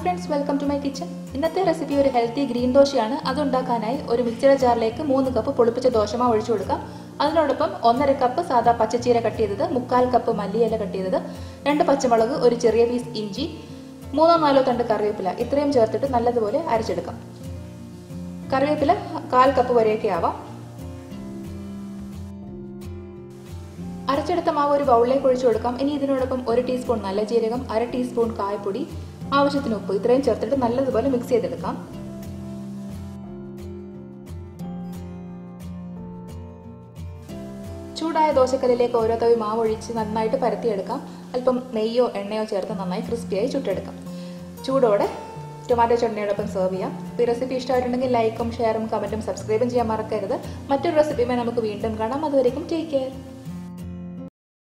friends welcome to my kitchen ഇന്നത്തെ recipe ഒരു healthy green ദോശയാണ് അതുണ്ടാക്കാനായി ഒരു മിക്സഡ് ജാറിലേക്ക് മൂന്ന് കപ്പ് പൊളിപ്പിച്ച ദോശമാവ് ഒഴിച്ചു കൊടുക്കാം അതിനോടൊപ്പം ഒന്നര കപ്പ് സാദാ പച്ചച്ചീര കട്ട് ചെയ്തത് മുക്കാൽ കപ്പ് മല്ലിയില കട്ട് ചെയ്തത് രണ്ട് പച്ചമുളക് ഒരു ചെറിയ പീസ് ഇഞ്ചി മൂന്നോ നാലോ തണ്ട് കറിവേപ്പില ഇത്രയും ചേർത്തിട്ട് നല്ലതുപോലെ അരച്ചെടുക്കാം കറിവേപ്പില കാൽ കപ്പ് വരെയൊക്കെ ആവാം അരച്ചെടുത്ത മാവ് ഒരു ബൗളിലേക്ക് ഒഴിച്ചു കൊടുക്കാം ഇനി ഇതിനോടൊപ്പം ഒരു ടീസ്പൂൺ നല്ല ജീരകം അര ടീസ്പൂൺ കായപ്പൊടി ആവശ്യത്തിന് ഉപ്പ് ഇത്രയും ചേർത്തിട്ട് നല്ലതുപോലെ മിക്സ് ചെയ്തെടുക്കാം ചൂടായ ദോശക്കല്ലിലേക്ക് ഓരോ തവി മാവ് ഒഴിച്ച് നന്നായിട്ട് പരത്തിയെടുക്കാം അല്പം നെയ്യോ എണ്ണയോ ചേർത്ത് നന്നായി ക്രിസ്പിയായി ചുട്ടെടുക്കാം ചൂടോടെ ടൊമാറ്റോ ചട്നിയോടൊപ്പം സെർവ് ചെയ്യാം ഈ റെസിപ്പി ഇഷ്ടമായിട്ടുണ്ടെങ്കിൽ ലൈക്കും ഷെയറും കമൻറ്റും സബ്സ്ക്രൈബും ചെയ്യാൻ മറക്കരുത് മറ്റൊരു റെസിപ്പിയുമായി നമുക്ക് വീണ്ടും കാണാം അതുവരേക്കും ടേക്ക് കെയർ